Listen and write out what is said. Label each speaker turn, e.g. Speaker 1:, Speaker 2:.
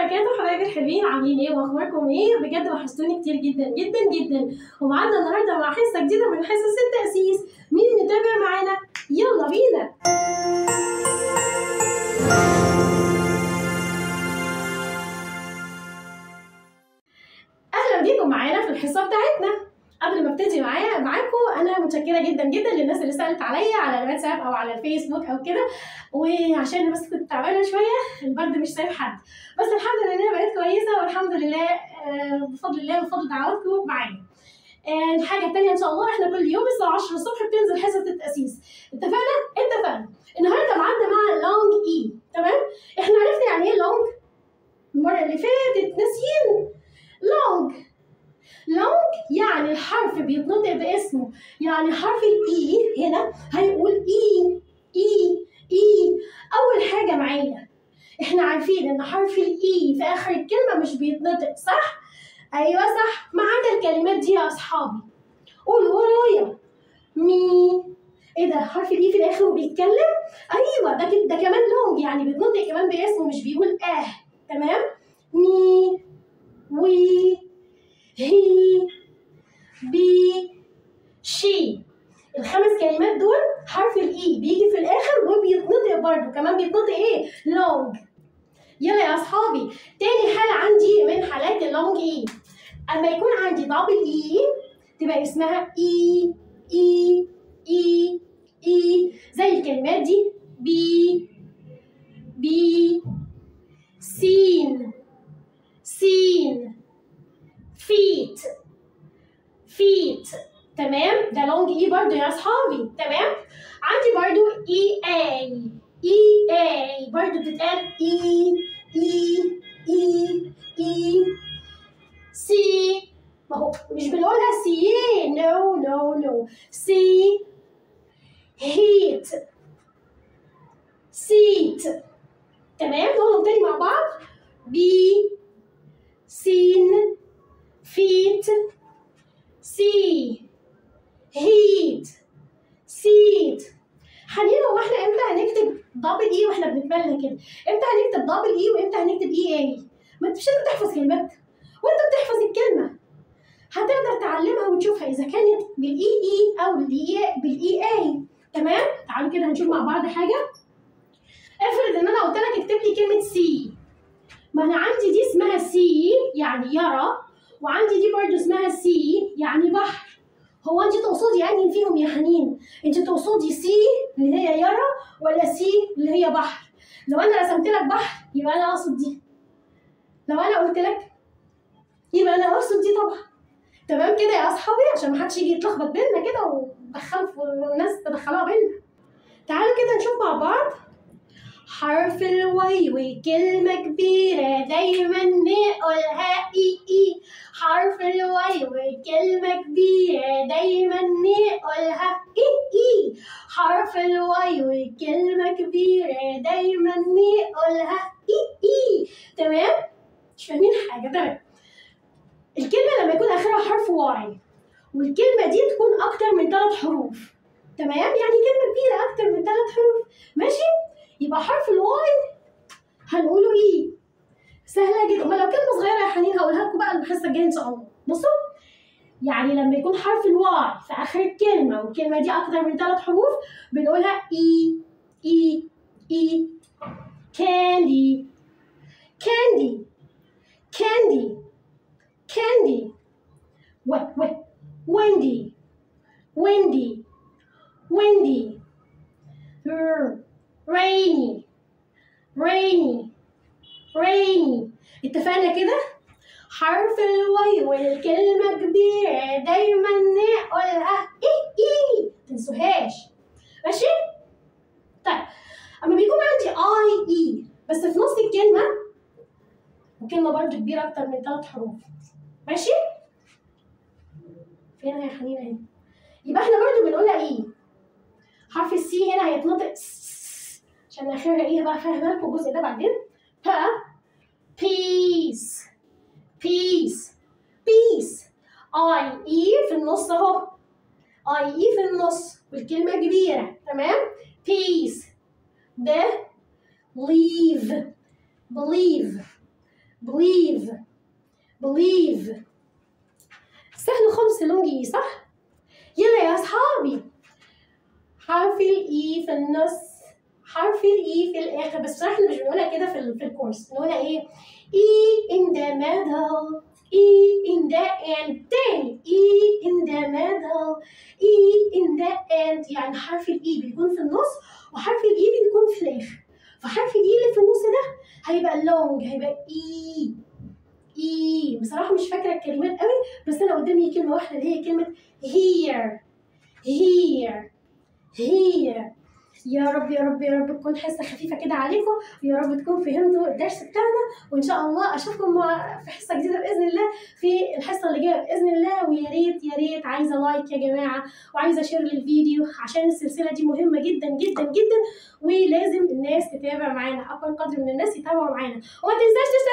Speaker 1: وبركاته حبايبي الحلوين عاملين ايه واخباركم ايه بجد وحشتوني كتير جدا جدا جدا ومعانا النهارده مع حصه جديده من حصص التاسيس مين متابع معانا يلا بينا اهلا بيكم معانا في الحصه بتاعتنا قبل ما ابتدي معايا معاكم انا متشكره جدا جدا للناس اللي سالت عليا على الواتساب او على الفيسبوك او كده وعشان بس كنت تعبانه شويه البرد مش سايب حد بس الحمد لله بقيت كويسه والحمد لله آه، بفضل الله وبفضل دعواتكم معايا آه، الحاجه التانيه ان شاء الله احنا كل يوم الساعه 10 الصبح بتنزل حصه التاسيس اتفقنا اتفقنا النهارده معانا مع لونج اي تمام احنا عرفنا يعني ايه لونج المره اللي فاتت ناسيين لونج لونج يعني الحرف بيتنطق باسمه يعني حرف الاي هنا هيقول اي اي اي اول حاجه معايا احنا عارفين ان حرف الاي في اخر الكلمه مش بيتنطق صح ايوه صح ما عدا الكلمات دي يا اصحابي قولوا ورايا مي ايه ده حرف الاي في الاخر وبيتكلم ايوه ده كده ده كمان لونج يعني بيتنطق كمان باسمه مش بيقول اه تمام مي وي هي بي شي الخمس كلمات دول حرف الاي بيجي في الاخر وبيتنطق برضه كمان بيتنطق ايه لونج يلا يا اصحابي تاني حاله عندي من حالات اللونج اي اما يكون عندي دبل اي تبقى اسمها اي اي اي اي زي الكلمات دي بي بي سين سين فيت فيت تمام ده لونج اي برضو يا اصحابي تمام عندي برضو اي اي اي اي برضو بتتقال اي اي اي اي سي ما هو مش بنقولها سي نو نو نو سي هيت سيت تمام نقولهم تاني مع بعض بي سين فيت سي هيت سيت حاليا هو احنا امتى هنكتب دبل اي واحنا بنتملى كده امتى هنكتب دبل اي وامتى هنكتب اي اي ما انت مش قادر تحفظ كلمات وانت بتحفظ الكلمه هتقدر تعلمها وتشوفها اذا كانت بالاي اي او بالاي بالاي اي تمام تعالوا كده هنشوف مع بعض حاجه افرض ان انا قلت لك اكتب لي كلمه سي ما انا عندي دي اسمها سي يعني يرى وعندي دي برضو اسمها سي يعني بحر هو انت تقصدي انهي فيهم يا حنين انت تقصدي سي اللي هي يرى ولا سي اللي هي بحر لو انا رسمت لك بحر يبقى انا اقصد دي لو انا قلت لك يبقى انا اقصد دي طبعا تمام كده يا اصحابي عشان ما حدش يجي يتلخبط بينا كده ويدخلوا في الناس تدخلوها بينا تعالوا كده نشوف مع بعض حرف الواي وكلمة كبيرة دايما نقولها اي اي حرف الواي وكلمة كبيرة دايما نقولها اي اي حرف الواي وكلمة كبيرة دايما نقولها اي اي تمام مش فاهمين حاجة تمام الكلمة لما يكون آخرها حرف واي والكلمة دي تكون أكتر من ثلاث حروف تمام يعني كلمة كبيرة أكتر من ثلاث حروف ماشي يبقى حرف الواي هنقوله ايه سهله جدا امال لو كلمه صغيره يا حنين هقولها لكم بقى الحصه الجايه ان شاء الله بصوا يعني لما يكون حرف الواي في اخر الكلمه والكلمه دي اكتر من ثلاث حروف بنقولها اي اي اي كاندي كاندي كاندي كاندي و و ويندي ويندي ويندي rainy rainy rainy اتفقنا كده حرف الواي والكلمة كبيرة دايما نقولها اي اي تنسوهاش ماشي طيب اما بيكون عندي اي اي بس في نص الكلمة وكلمة برضو كبيرة أكتر من ثلاث حروف ماشي فين يا حنين اهي يبقى احنا برضو بنقولها ايه حرف السي هنا هيتنطق عشان اخرها ايه بقى فاهمه لكم الجزء ده بعدين ها بيس بيس بيس اي اي في النص اهو اي اي في النص والكلمه كبيره تمام بيس ب leave believe believe believe سهل خالص اللونج اي صح؟ يلا يا اصحابي حرف الاي في النص حرف الاي في الاخر بس بصراحه احنا مش بنقولها كده في ال- في الكورس بنقولها ايه اي in the middle اي in the end تاني اي in the middle اي in the end يعني حرف الاي بيكون في النص وحرف الاي بيكون في الاخر فحرف الاي اللي في النص ده هيبقى لونج هيبقى اي اي بصراحه مش فاكره الكلمات قوي بس انا قدامي كلمه واحده اللي هي كلمه here here here يا رب يا رب يا رب تكون حصه خفيفه كده عليكم ويا رب تكون فهمتوا الدرس بتاعنا وان شاء الله اشوفكم مع- في حصه جديده باذن الله في الحصه اللي جايه باذن الله ويا ريت يا ريت عايزه لايك يا جماعه وعايزه شير للفيديو عشان السلسله دي مهمه جدا جدا جدا ولازم الناس تتابع معانا اكبر قدر من الناس يتابعوا معانا وما تنساش